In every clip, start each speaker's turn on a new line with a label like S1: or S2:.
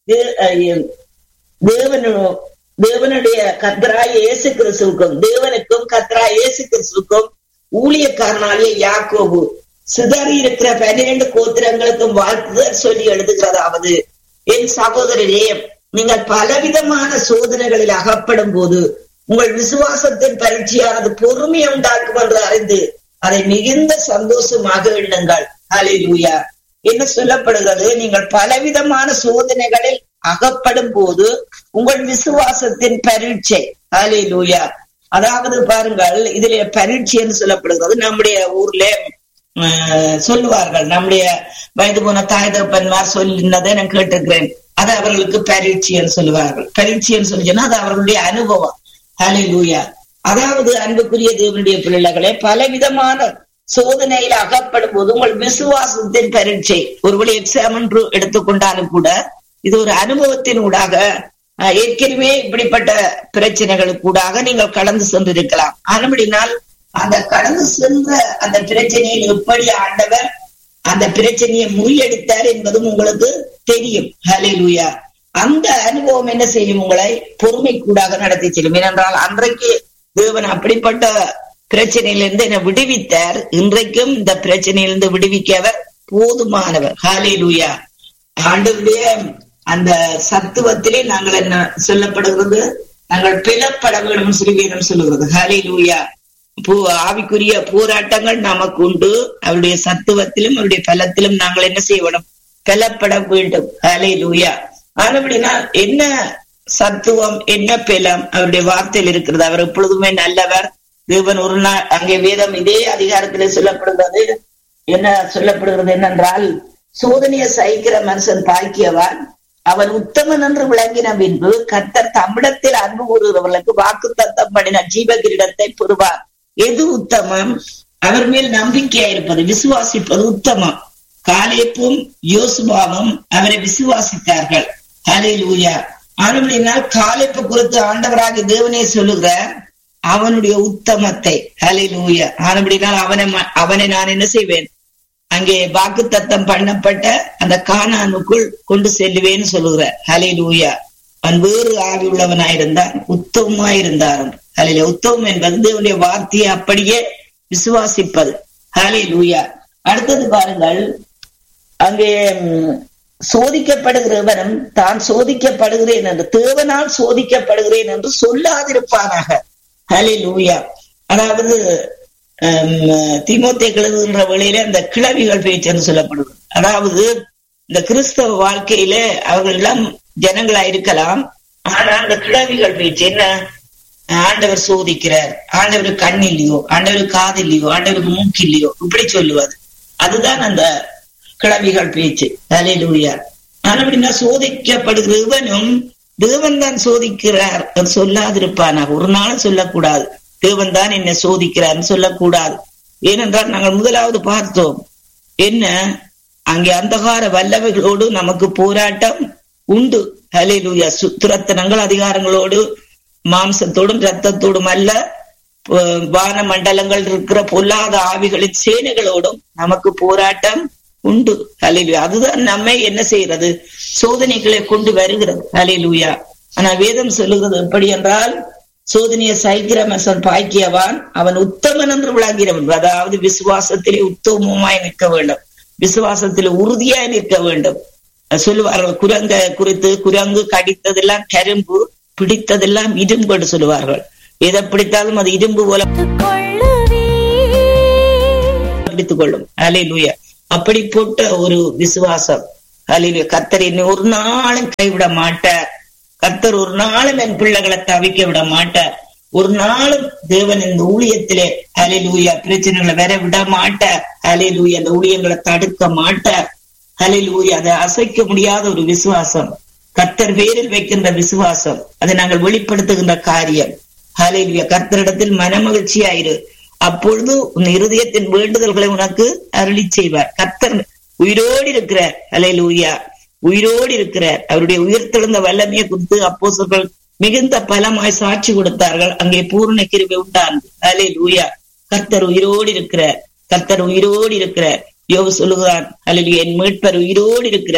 S1: தே- அஹ் தேவனு தேவனுடைய கத்ராய இயேசு கிறிஸ்துவுக்கும் தேவனுக்கும் கத்ராய இயேசு கிறிஸ்துவுக்கும் ஊழியக்காரனாகிய யாக்கோபு சிதறி இருக்கிற பன்னிரண்டு கோத்திரங்களுக்கும் வாழ்த்துதல் சொல்லி எழுதுகிறதாவது என் சகோதரரே நீங்கள் பலவிதமான சோதனைகளில் அகப்படும் போது உங்கள் விசுவாசத்தின் பரீட்சையானது பொறுமையை உண்டாக்கும் என்று அறிந்து அதை மிகுந்த சந்தோஷமாக எண்ணுங்கள் ஹalleluya என்ன சொல்லப்படுகிறது நீங்கள் பலவிதமான சோதனைகளில் அகப்படும் போது உங்கள் விசுவாசத்தின் பரீட்சை ஹalleluya அதாவது பாருங்கள் இதிலே பரீட்சை என்று சொல்லப்படுகிறது நம்முடைய ஊர்ல ஆஹ், சொல்லுவார்கள் நம்முடைய வயது போன தாய் தகப்பன்மார் சொல்லினதை நான் கேட்டிருக்கிறேன் அது அவர்களுக்கு பரீட்சைன்னு சொல்லுவார்கள் பரீட்சைன்னு சொல்லி சொன்னா அது அவர்களுடைய அனுபவம் ஹalleluya அதாவது அன்புக்குரிய தேவனுடைய பிள்ளைகளே பலவிதமான சோதனையில அகப்படும் போது உங்கள் விசுவாசத்தின் பரீட்சை ஒருவேளை எக்ஸாம் என்று எடுத்துக்கொண்டாலும் கூட இது ஒரு அனுபவத்தின் ஊடாக அஹ், ஏற்கனவே இப்படிப்பட்ட பிரச்சனைகளுக்கூடாக நீங்கள் கடந்து சென்றிருக்கலாம் ஆனபடினால் அந்த கடந்து சென்ற அந்த பிரச்சனையில் எப்படி ஆண்டவர் அந்த பிரச்சனையை முறியடித்தார் என்பதும் உங்களுக்கு தெரியும் ஹalleluya அந்த அனுபவம் என்ன செய்யும் உங்களை பொறுமைக்கூடாக நடத்தி செல்லும் ஏனென்றால் அன்றைக்கு தேவன் அப்படிப்பட்ட பிரச்சனையிலிருந்து என்னை விடுவித்தார் இன்றைக்கும் இந்த பிரச்சனையிலிருந்து விடுவிக்கவர் போதுமானவர் ஹalleluya ஆண்டவருடைய அந்த சத்துவத்திலே நாங்கள் என்ன சொல்லப்படுகிறது நாங்கள் பிளப்பட வேண்டும் சொல்லி வேதம் சொல்லுகிறது ஹalleluya பூ ஆவிக்குரிய போராட்டங்கள் நமக்கு உண்டு அவருடைய சத்துவத்திலும் அவருடைய பலத்திலும் நாங்கள் என்ன செய்ய வேண்டும் பலப்பட வேண்டும் ஹalleluya ஆனபடினா என்ன சத்துவம் என்ன பலம் அவருடைய வார்த்தையில் இருக்கிறது அவர் எப்பொழுதுமே நல்லவர் தேவன் ஒரு நாள் அங்கே வேதம் இதே அதிகாரத்திலே சொல்லப்படுகிறது என்ன சொல்லப்படுகிறது என்னென்றால் சோதனையை சகிக்கிற மனுஷன் பாக்கியவான் அவன் உத்தமன் என்று விளங்கின பின்பு கர்த்தர் தம்மிடத்தில் அன்பு கூறுகிறவர்களுக்கு வாக்கு தத்தம் பண்ணின ஜீவ கிரீடத்தை பெறுவார் எது உத்தமம் அவர் மேல் நம்பிக்கையா இருப்பது விசுவாசிப்பது உத்தமம் காலேப்பும் யோசுபாவும் அவரை விசுவாசித்தார்கள் ஹalleluya ஆனபடினால் காலேப்பு குறித்து ஆண்டவராக தேவனே சொல்லுகிறார் அவனுடைய உத்தமத்தை ஹalleluya ஆனபடினால் அவனை ம- அவனை நான் என்ன செய்வேன் அங்கே வாக்கு தத்தம் பண்ணப்பட்ட அந்த கானானுக்குள் கொண்டு செல்லுவேன்னு சொல்லுகிறார் ஹalleluya அவன் வேறு ஆவி உள்ளவனாயிருந்தான் உத்தமமாயிருந்தார் ஹalleluya உத்தமம் என்பது தேவனுடைய வார்த்தையை அப்படியே விசுவாசிப்பது ஹalleluya அடுத்தது பாருங்கள் அங்கே ம், சோதிக்கப்படுகிறவனும் தான் சோதிக்கப்படுகிறேன் என்று தேவனால் சோதிக்கப்படுகிறேன் என்று சொல்லாதிருப்பானாக ஹalleluya அதாவது திமுத்தை எழுதுகின்ற வழியில அந்த கிளவிகள் பேச்சு என்று சொல்லப்படுது அதாவது இந்த கிறிஸ்தவ வாழ்க்கையில அவர்கள் எல்லாம் ஜனங்களா இருக்கலாம் ஆனா அந்த கிளவிகள் பேச்சு என்ன ஆண்டவர் சோதிக்கிறார் ஆண்டவருக்கு கண் இல்லையோ ஆண்டவருக்கு காது இல்லையோ ஆண்டவருக்கு மூக்கு இல்லையோ இப்படி சொல்லுவது அதுதான் அந்த கிளவிகள் பேச்சு தலையிலூயா ஆனபடினா சோதிக்கப்படுகிற இவனும் தேவன் தான் சோதிக்கிறார் என்று சொல்லாதிருப்பானாக ஒரு நாளும் சொல்லக்கூடாது தேவன் தான் என்னை சோதிக்கிறார்னு சொல்லக்கூடாது ஏனென்றால் நாங்கள் முதலாவது பார்த்தோம் என்ன அங்கே அந்தகார வல்லவைகளோடு நமக்கு போராட்டம் உண்டு ஹalleluya சுத்திரத்தனங்கள் அதிகாரங்களோடு மாம்சத்தோடும் ரத்தத்தோடும் அல்ல ப- வான மண்டலங்கள் இருக்கிற பொல்லாத ஆவிகளின் சேனைகளோடும் நமக்கு போராட்டம் உண்டு ஹalleluya அதுதான் நம்மை என்ன செய்யறது சோதனைகளை கொண்டு வருகிறது ஹalleluya ஆனா வேதம் சொல்லுகிறது எப்படி என்றால் சோதனையை சகிக்கிற மனுஷன் பாக்கியவான் அவன் உத்தமன் என்று விளங்கிறவன் அதாவது விசுவாசத்திலே உத்தமமாய் நிற்க வேண்டும் விசுவாசத்திலே உறுதியாய் நிற்க வேண்டும் சொல்லுவார்கள் குரங்க குறித்து குரங்கு கடித்ததெல்லாம் கரும்பு பிடித்ததெல்லாம் இரும்பு என்று சொல்லுவார்கள் எதை பிடித்தாலும் அது இரும்பு போல பிடித்துக் கொள்ளும் அலையிலுய அப்படி போட்ட ஒரு விசுவாசம் அலையிலுய கத்தர் என்னை ஒரு நாளும் கைவிட மாட்டார் கர்த்தர் ஒரு நாளும் என் பிள்ளைகளை தவிக்க விட மாட்டார் ஒரு நாளும் தேவன் இந்த ஊழியத்திலே அலையிலூயா பிரச்சனைகளை வர விட மாட்டார் அலையிலூயா அந்த ஊழியங்களை தடுக்க மாட்டார் அலையிலூயா அதை அசைக்க முடியாத ஒரு விசுவாசம் கர்த்தர் வேரில் வைக்கின்ற விசுவாசம் அதை நாங்கள் வெளிப்படுத்துகின்ற காரியம் ஹalleluya கர்த்தரிடத்தில் மனமகிழ்ச்சியாயிரு அப்பொழுது உன் இருதயத்தின் வேண்டுதல்களை உனக்கு அருளி செய்வார் கர்த்தர் உயிரோடு இருக்கிறார் ஹalleluya உயிரோடு இருக்கிறார் அவருடைய உயிர்த்தெழுந்த வல்லமையை குறித்து அப்போஸ்தலர்கள் மிகுந்த பலமாய் சாட்சி கொடுத்தார்கள் அங்கே பூர்ண கிருபை உண்டானது ஹalleluya கர்த்தர் உயிரோடு இருக்கிறார் கர்த்தர் உயிரோடு இருக்கிறார் யோபு சொல்லுகிறான் அல்லது என் மீட்பர் உயிரோடு இருக்கிறார்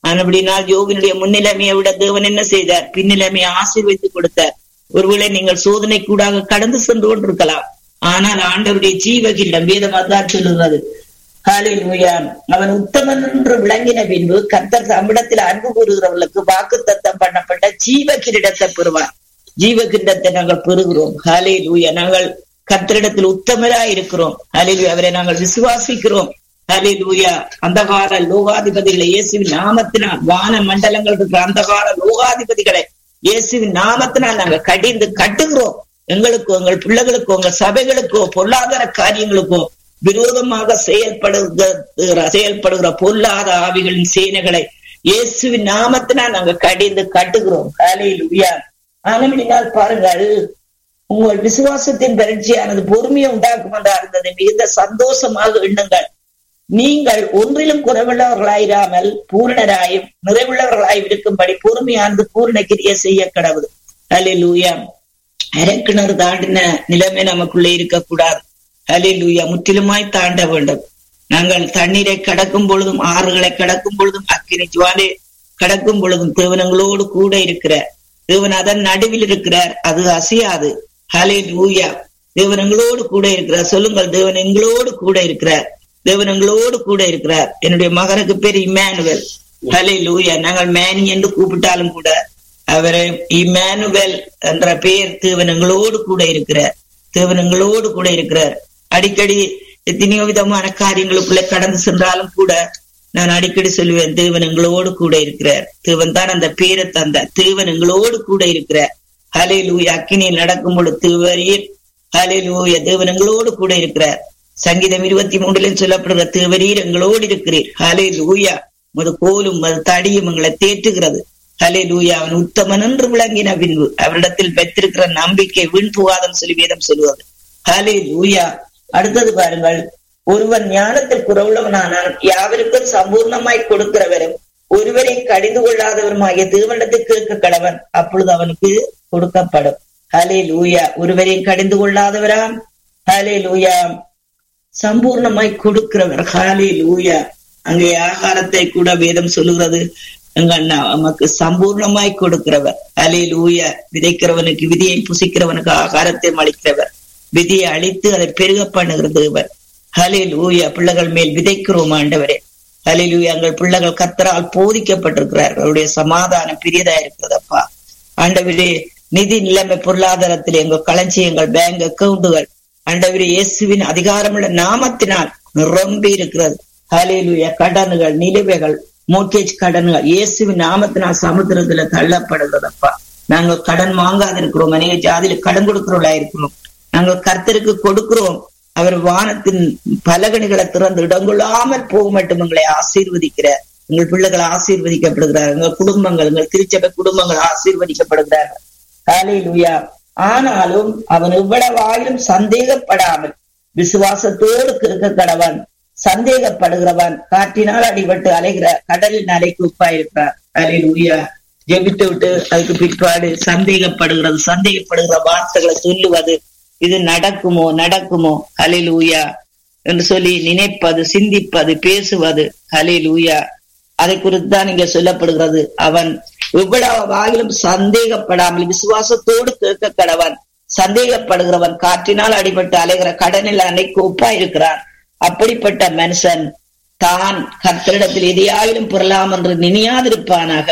S1: ஆனபடினால் யோகினுடைய முன்னிலைமையை விட தேவன் என்ன செய்தார் பின்னிலைமையை ஆசீர்வைத்து கொடுத்தார் ஒருவேளை நீங்கள் சோதனை கூடாக கடந்து சென்று கொண்டிருக்கலாம் ஆனால் ஆண்டவருடைய ஜீவகிரிடம் வேதம் அதான் சொல்லுகிறது ஹalleluya அவன் உத்தமன் என்று விளங்கின பின்பு கர்த்தர் தம்மிடத்தில் அன்பு கூறுகிறவர்களுக்கு வாக்கு தத்தம் பண்ணப்பட்ட ஜீவ கிரீடத்தை பெறுவார் ஜீவ கிரீடத்தை நாங்கள் பெறுகிறோம் ஹalleluya நாங்கள் கர்த்தரிடத்தில் உத்தமராய் இருக்கிறோம் ஹalleluya அவரை நாங்கள் விசுவாசிக்கிறோம் ஹalleluya அந்தகார லோகாதிபதிகளை இயேசுவின் நாமத்தினால் வான மண்டலங்கள் இருக்கிற அந்தகார லோகாதிபதிகளை இயேசுவின் நாமத்தினால் நாங்கள் கடிந்து கட்டுகிறோம் எங்களுக்கோ எங்கள் பிள்ளைகளுக்கோ உங்கள் சபைகளுக்கோ பொருளாதார காரியங்களுக்கோ விரோதமாக செயல்படுகிற செயல்படுகிற பொல்லாத ஆவிகளின் சேனைகளை இயேசுவின் நாமத்தினால் நாங்க கடிந்து கட்டுகிறோம் காலையில் உயா ஆனமினால் பாருங்கள் உங்கள் விசுவாசத்தின் பரீட்சையானது பொறுமையை உண்டாக்கும் என்றா இருந்தது மிகுந்த சந்தோஷமாக எண்ணுங்கள் நீங்கள் ஒன்றிலும் குறைவுள்ளவர்களாயிராமல் பூரணராயும் நிறைவுள்ளவர்களாய் இருக்கும்படி பொறுமையானது பூர்ண கிரிய செய்ய கடவுள் அலிலூயா அரக்கிணறு தாண்டின நிலைமை நமக்குள்ளே இருக்கக்கூடாது ஹலிலூயா முற்றிலுமாய் தாண்ட வேண்டும் நாங்கள் தண்ணீரை கடக்கும் பொழுதும் ஆறுகளை கடக்கும் பொழுதும் அக்கினி ஜுவாலே கடக்கும் பொழுதும் தேவனங்களோடு கூட இருக்கிறார் தேவன் அதன் நடுவில் இருக்கிறார் அது அசையாது ஹலே லூயா தேவன் எங்களோடு கூட இருக்கிறார் சொல்லுங்கள் தேவன் எங்களோடு கூட இருக்கிறார் தேவன் எங்களோடு கூட இருக்கிறார் என்னுடைய மகனுக்கு பேர் இம்மானுவல் ஹலே லூயா நாங்கள் மேனி என்று கூப்பிட்டாலும் கூட அவரை இம்மானுவல் என்ற பெயர் தேவன் எங்களோடு கூட இருக்கிறார் தேவன் எங்களோடு கூட இருக்கிறார் அடிக்கடி எத்தனையோ விதமான காரியங்களுக்குள்ள கடந்து சென்றாலும் கூட நான் அடிக்கடி சொல்லுவேன் தேவன் எங்களோடு கூட இருக்கிறார் தேவன் தான் அந்த பேரை தந்தார் தேவன் எங்களோடு கூட இருக்கிறார் ஹலே லூயா அக்கினியில் நடக்கும் பொழுது தேவரீர் ஹலே லூயா தேவன் எங்களோடு கூட இருக்கிறார் சங்கீதம் இருபத்தி மூன்றுல சொல்லப்படுகிற தேவரீர் எங்களோடு இருக்கிறீர் ஹலே லூயா மது கோலும் மது தடியும் எங்களை தேற்றுகிறது ஹலே லூயா அவன் உத்தமன் என்று விளங்கின பின்பு அவரிடத்தில் பெற்றிருக்கிற நம்பிக்கை வீண் புகாதம் சொல்லி வேதம் சொல்லுவது ஹலே லூயா அடுத்தது பாருங்கள் ஒருவன் ஞானத்தில் குறவுள்ளவனானால் யாவருக்கும் சம்பூர்ணமாய் கொடுக்கிறவரும் ஒருவரை கடிந்து கொள்ளாதவருமாகிய தேவனிடத்தில் கேட்க கடவன் அப்பொழுது அவனுக்கு கொடுக்கப்படும் ஹலே லூயா ஒருவரையும் கடிந்து கொள்ளாதவராம் ஹலே லூயா சம்பூர்ணமாய் கொடுக்கிறவர் ஹாலே லூயா அங்கே ஆகாரத்தை கூட வேதம் சொல்லுகிறது எங்க அண்ணா நமக்கு சம்பூர்ணமாய் கொடுக்கிறவர் அலே லூயா விதைக்கிறவனுக்கு விதியை புசிக்கிறவனுக்கு ஆகாரத்தை அளிக்கிறவர் விதியை அழித்து அதை பெருக பண்ணுகிற தேவர் ஹலே லூயா பிள்ளைகள் மேல் விதைக்கிறோம் ஆண்டவரே ஹலே லூயா எங்கள் பிள்ளைகள் கத்தரால் போதிக்கப்பட்டிருக்கிறார்கள் அவருடைய சமாதானம் பெரியதா இருக்கிறதப்பா ஆண்டவரே நிதி நிலைமை பொருளாதாரத்தில் எங்கள் களஞ்சியங்கள் பேங்க் அக்கவுண்டுகள் ஆண்டவரே இயேசுவின் அதிகாரமுள்ள நாமத்தினால் நிரம்பி இருக்கிறது ஹலேலுயா கடன்கள் நிலுவைகள் மோர்கேஜ் கடன்கள் இயேசுவின் நாமத்தினால் சமுத்திரத்துல தள்ளப்படுகிறதப்பா நாங்கள் கடன் வாங்காது இருக்கிறோம் அநேக ஜாதியில கடன் கொடுக்கிறவர்களா இருக்கிறோம் நாங்கள் கர்த்தருக்கு கொடுக்கிறோம் அவர் வானத்தின் பலகணிகளை திறந்து இடங்கொள்ளாமல் போக மட்டும் எங்களை ஆசீர்வதிக்கிற எங்கள் பிள்ளைகள் ஆசீர்வதிக்கப்படுகிறார்கள் எங்கள் குடும்பங்கள் எங்கள் திருச்சபை குடும்பங்கள் ஆசீர்வதிக்கப்படுகிறார்கள் காலையிலுயா ஆனாலும் அவன் இவ்வளவாயிலும் சந்தேகப்படாமல் விசுவாசத்தோடு இருக்க கடவன் சந்தேகப்படுகிறவன் காற்றினால் அடிபட்டு அலைகிற கடலின் அலைக்கு உப்பாயிருக்கிறார் அலையில் உயா ஜெபித்து விட்டு அதுக்கு பிற்பாடு சந்தேகப்படுகிறது சந்தேகப்படுகிற வார்த்தைகளை சொல்லுவது இது நடக்குமோ நடக்குமோ ஹலில் ஊயா என்று சொல்லி நினைப்பது சிந்திப்பது பேசுவது ஹலில் ஊயா அதை குறித்து தான் இங்க சொல்லப்படுகிறது அவன் இவ்வளவு வாயிலும் சந்தேகப்படாமல் விசுவாசத்தோடு கேட்க கடவன் சந்தேகப்படுகிறவன் காற்றினால் அடிபட்டு அலைகிற கடனில் அன்னைக்கு ஒப்பா இருக்கிறான் அப்படிப்பட்ட மனுஷன் தான் கர்த்தரிடத்தில் எதையாயிலும் பெறலாம் என்று நினையாதிருப்பானாக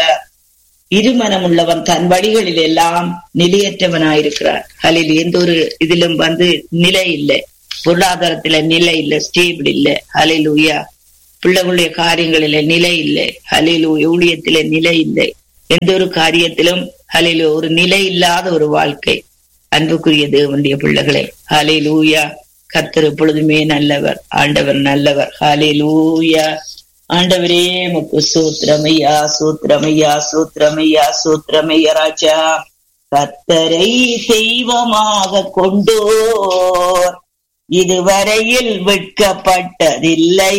S1: இருமனம் உள்ளவன் தன் வழிகளில் எல்லாம் நிலையற்றவனாயிருக்கிறார் அதில் எந்த ஒரு இதிலும் வந்து நிலை இல்லை பொருளாதாரத்துல நிலை இல்லை ஸ்டேபிள் இல்லை அலில் உயா பிள்ளைகளுடைய காரியங்களில நிலை இல்லை அலில் ஊழியத்தில நிலை இல்லை எந்த ஒரு காரியத்திலும் அலில் ஒரு நிலை இல்லாத ஒரு வாழ்க்கை அன்புக்குரிய தேவனுடைய பிள்ளைகளே ஹலே லூயா கர்த்தர் எப்பொழுதுமே நல்லவர் ஆண்டவர் நல்லவர் ஹலே லூயா ஆண்டவரே முக்கு சூத்திரமையா சூத்திரமையா சூத்திரமையா சூத்திரமையா ராஜா கத்தரை தெய்வமாக கொண்டோர் இதுவரையில் விற்கப்பட்டதில்லை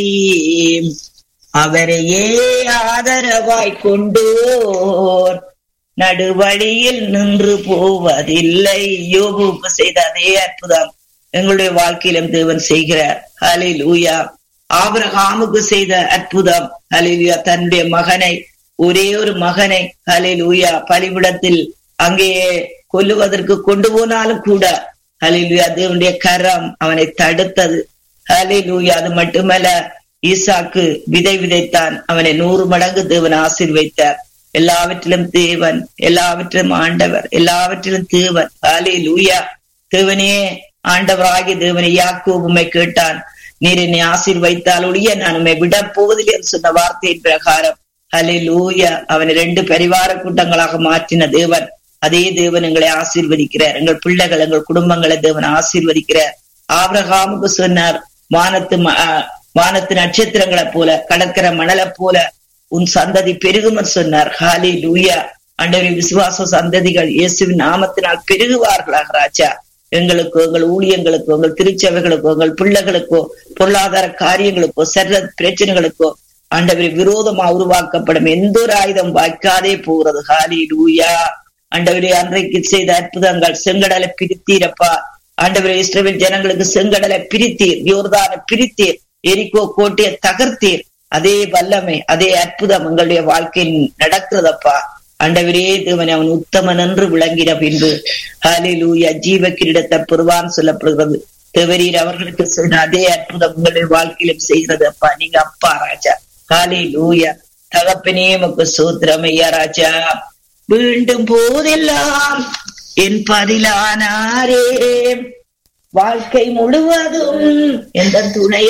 S1: அவரையே ஆதரவாய் கொண்டோர் நடுவழியில் நின்று போவதில்லை யோபுக்கு செய்த அதே அற்புதம் எங்களுடைய வாழ்க்கையிலும் தேவன் செய்கிறார் ஹலில் ஊயா ஆபரகாமுக்கு செய்த அற்புதம் அலிலியா தன்னுடைய மகனை ஒரே ஒரு மகனை ஹலே லூயா பலிபிடத்தில் அங்கேயே கொல்லுவதற்கு கொண்டு போனாலும் கூட ஹலே லூயா தேவனுடைய கரம் அவனை தடுத்தது ஹலே லூயா அது மட்டுமல்ல ஈசாக்கு விதை விதைத்தான் அவனை நூறு மடங்கு தேவன் ஆசீர்வைத்தார் எல்லாவற்றிலும் தேவன் எல்லாவற்றிலும் ஆண்டவர் எல்லாவற்றிலும் தேவன் ஹலே லூயா தேவனே ஆண்டவராகிய தேவனை யாக்கோபு உம்மை கேட்டான் நீர் என்னை ஆசீர்வைத்தால் ஒழிய நான் உண்மை விட போவதில்லை என்று சொன்ன வார்த்தையின் பிரகாரம் ஹலே லூயா அவனை ரெண்டு பரிவார கூட்டங்களாக மாற்றின தேவன் அதே தேவன் எங்களை ஆசீர்வதிக்கிறார் எங்கள் பிள்ளைகள் எங்கள் குடும்பங்களை தேவன் ஆசீர்வதிக்கிறார் ஆபிரகாமுக்கு சொன்னார் வானத்து வானத்து நட்சத்திரங்களை போல கடற்கரை மணலை போல உன் சந்ததி பெருகுமர் சொன்னார் ஹாலி லூயா அண்டவரின் விசுவாச சந்ததிகள் இயேசுவின் நாமத்தினால் பெருகுவார்களாக ராஜா எங்களுக்கோ எங்கள் ஊழியங்களுக்கோ எங்கள் திருச்சபைகளுக்கோ எங்கள் பிள்ளைகளுக்கோ பொருளாதார காரியங்களுக்கோ சர்வ பிரச்சனைகளுக்கோ ஆண்டவரை விரோதமா உருவாக்கப்படும் எந்த ஒரு ஆயுதம் வாய்க்காதே போகிறது ஹாலி லூயா ஆண்டவரே அன்றைக்கு செய்த அற்புதங்கள் செங்கடலை பிரித்தீரப்பா ஆண்டவரே இஸ்ரேல் ஜனங்களுக்கு செங்கடலை பிரித்தீர் யோர்தான பிரித்தீர் எரிக்கோ கோட்டையை தகர்த்தீர் அதே வல்லமை அதே அற்புதம் எங்களுடைய வாழ்க்கையில் நடக்கிறதப்பா ஆண்டவரே தேவன் அவன் உத்தமன் என்று விளங்கின பின்பு ஹாலிலூயா ஜீவ கிரீடத்தை பெறுவான் சொல்லப்படுகிறது தேவரீர் அவர்களுக்கு சொன்ன அதே அற்புதம் உங்களுடைய வாழ்க்கையிலும் செய்கிறது அப்பா நீங்க அப்பா ராஜா ஹாலி லூயா தகப்பனே உமக்கு சூத்திரம் ஐயா ராஜா மீண்டும் போதெல்லாம் என் பதிலானாரே வாழ்க்கை முழுவதும் எந்த துணை